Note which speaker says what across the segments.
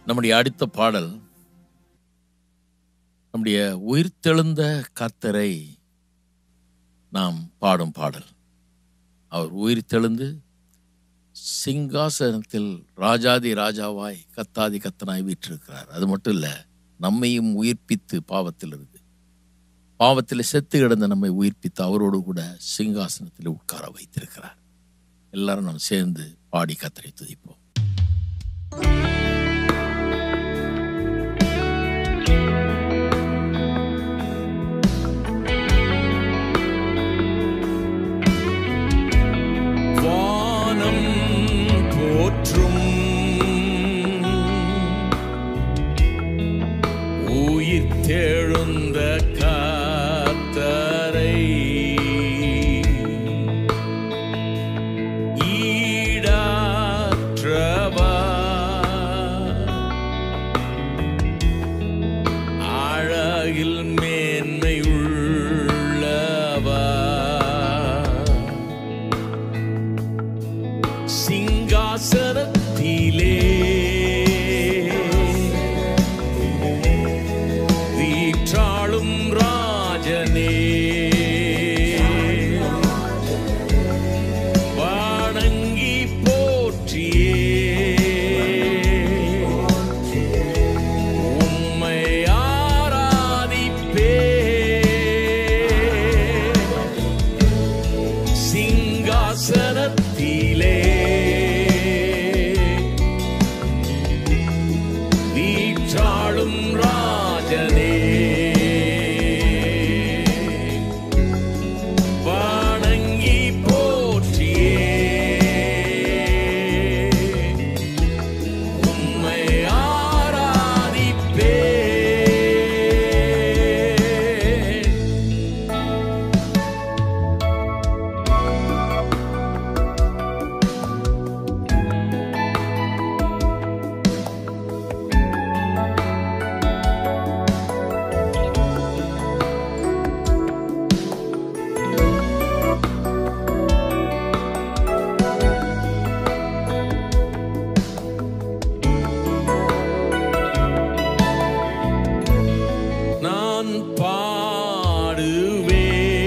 Speaker 1: நம்முடைய அடுத்த பாடல் நம்முடைய உயிர்த்தெழுந்த கர்த்தரை நாம் பாடும் பாடல் அவர் உயிர்த்தெழுந்து சிங்காசனத்தில் ராஜாதி ராஜாவாய் கத்தாதி கத்தனாய் வீற்றிருக்கிறார் அது மட்டும் இல்லை நம்மையும் உயிர்ப்பித்து பாவத்தில் இருந்து பாவத்தில் செத்து கிடந்த நம்மை உயிர்ப்பித்து அவரோடு கூட சிங்காசனத்தில் உட்கார வைத்திருக்கிறார் எல்லாரும் நாம் சேர்ந்து பாடி கத்தரை துதிப்போம்
Speaker 2: வானம் போற்றும் உயிர் தெழுந்த காத்தரை ஈடாற்றவா அழகில் மேன்மை உள்ளவா சிங்காசனத்திலே வீற்றாளும் ராஜனே வணங்கி போற்றியே உம்மை ஆராதிப்பே சிங்காசனத்திலே வீற்றாளும் ராஜனே வணங்கி போற்றியே உம்மை ஆராதிப்பே நான் பாடுவே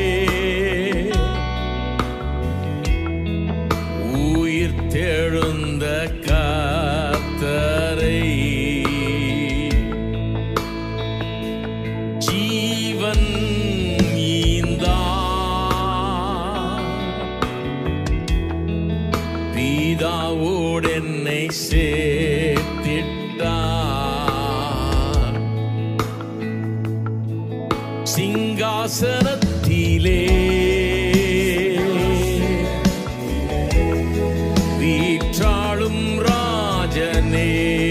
Speaker 2: உயிர் தெழுந்த காத்தரை ஜீவன் ஈந்தா பிதாவோடு என்னை சேர்த்திட்டார் சிங்காசனத்திலே வீற்றாளும் ராஜனே